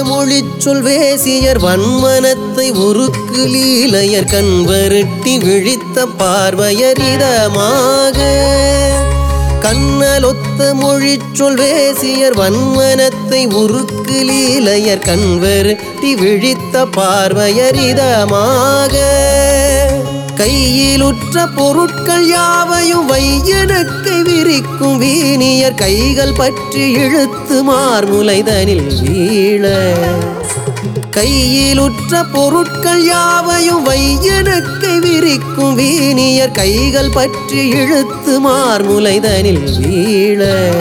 மொழிச் சொல் வேசியர் வன்மனத்தை உருக்கு லீலையர் கண்வருட்டி விழித்த பார்வையர் இதமாக கண்ணலொத்த மொழிச் சொல் வேசியர் வன்மனத்தை உருக்கு லீலையர் கண்வருட்டி விழித்த பார்வையர் இதமாக கையிலுற்ற பொருட்கள் யாவையும் வையனக்கை விரிக்கும் வீணியர் கைகள் பற்றி இழுத்து மார்முலைதனில் வீழ கையிலுற்ற பொருட்கள் யாவையும் வையனக்கை விரிக்கும் வீணியர் கைகள் பற்றி இழுத்து மார்முலைதனில் வீழ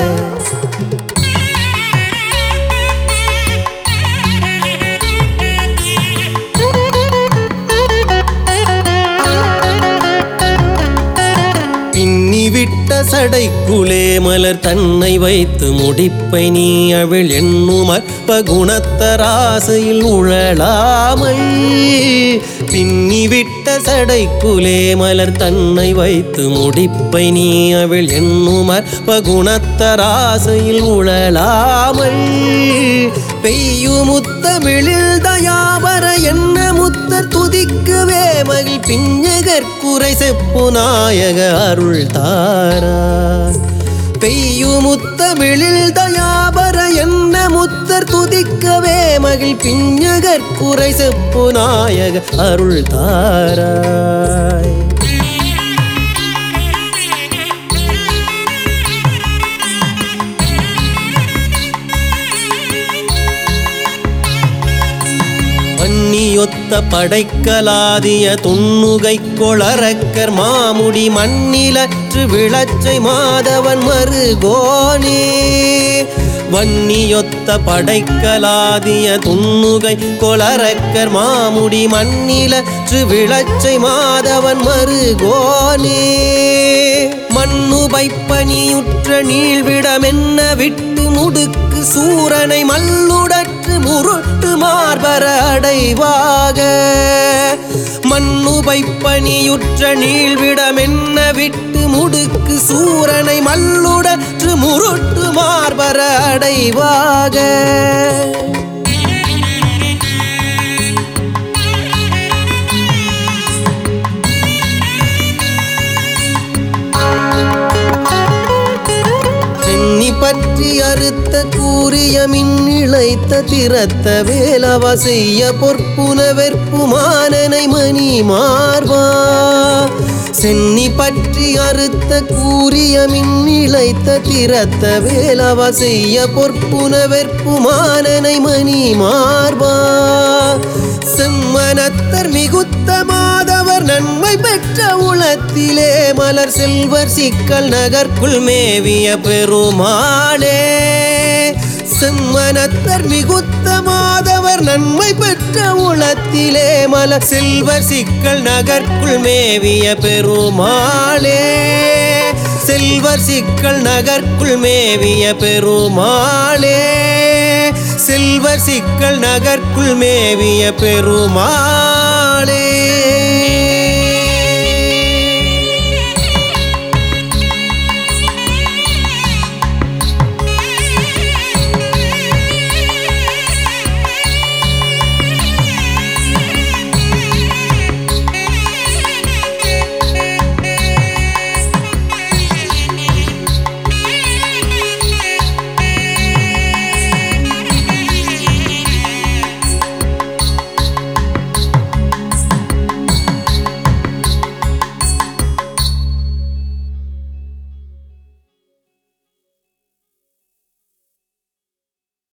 பின்னிவிட்ட சடைக்குளே மலர் தன்னை வைத்து முடிப்பை நீ அவள் எண்ணும் அற்ப குணத்தராசையில் உழலாமை பின்னிவிட்ட சடைக்குலே மலர் தன்னை வைத்து முடிப்பை நீ அவள் எண்ணும் அற்ப குணத்தராசையில் உழலாமை பெய்யுமுத்தமிழில் தயாவர என்ன முத்தர் துதிக்கவே மகிழ் பிஞ்சகற்குறை செப்பு நாயக அருள் தாரா பெய்யுமுத்தமிழில் தயாபர என்ன முத்தர் துதிக்கவே மகிழ் பிஞ்சகற்குறை செப்பு நாயக அருள் தாராய் பன்னியொத்த படைக்கலாதிய துண்ணுகை கொளரக்கர் மாமுடி மண்ணிலற்று விளச்சை மாதவன் மருகோனே வன்னியொத்த படைக்கலாதிய துண்ணுகை கொளரக்கர் மாமுடி மண்ணிலற்று விளச்சை மாதவன் மருகோனே மண்ணுபை பனியுற்ற நீழ்விடமென்ன விட்டு முடுக்கு சூரனை மல்லுடற்று முருட்டு மார்பர அடைவாக மண்ணுபை பனியுற்ற நீழ்விடமென்ன விட்டு முடுக்கு சூரனை மல்லுடற்று முருட்டு மார்பர அடைவாக சென்னி பற்றி அறுத்த கூறிய மின் இழைத்த திறத்த வேலவ செய்ய பொற்புன வெற்புமானனை மணி மார்பா சென்னி பற்றி அறுத்த கூறிய மின் இழைத்த திறத்த வேலவ செய்ய பொற்புன வெற்புமானனை மணி மார்பா செம்மனத்தர் மிகுத்த மாதவர் நன்மை பெற்ற உளத்திலே மலர் செல்வர் சிக்கல் நகர்க்குள் மேவிய பெருமாளே செம்மனத்தர் மிகுத்த மாதவர் நன்மை பெற்ற உளத்திலே மலர் செல்வர் சிக்கல் நகர்க்குள் மேவிய பெருமாளே செல்வர் சிக்கல் நகர்க்குள் மேவிய பெருமாளே செல்வர் சிக்கல் நகர்க்குள் மேவிய பெருமாளே